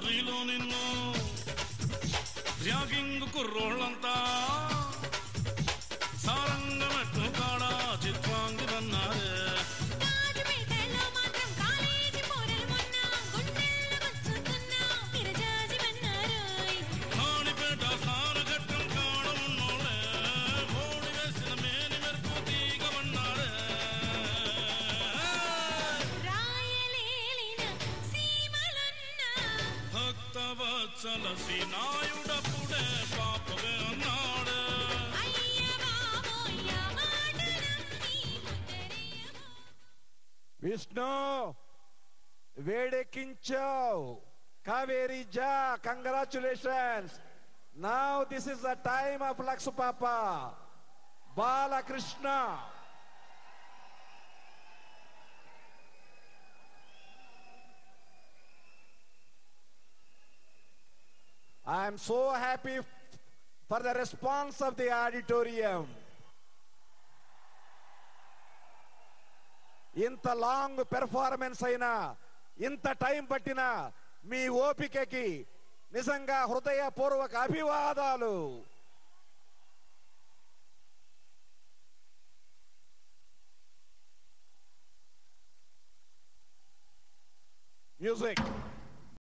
కాలేజీలో నిన్ను ర్యాగింగ్ కుర్రోళ్ళంతా సారంగ మెట్టు కాడ చిత్రాంగిరన్నారే రాజపేటలో మాత్రం కాలేజీ పోరలు మొన్న గుండెల్లో గుచ్చుతున్నా విరజాజిమన్నారోయ్ కాణిపేట సారఘట్టం కాడ ఉన్నోళ్ళే మోడి వేసిన మేని మెరుపు తీగమన్నారే రాయలేలిన సీమలున్న భక్తవత్సల శ్రీనాయుడప్పుడే పాపవే అన్నాడే అయ్య బాబోయ్య మాటలన్నీ ముద్దరేయమో విష్ణు వేడెక్కించావు కావేరి జా congratulations now this is the time of Lux పాప Balakrishna I am so happy for the response of the auditorium. ఇంత లాంగ్ పెర్ఫార్మెన్స్ అయినా ఇంత టైం పట్టినా మీ ఓపికకి నిజంగా హృదయపూర్వక అభివాదాలు మ్యూజిక్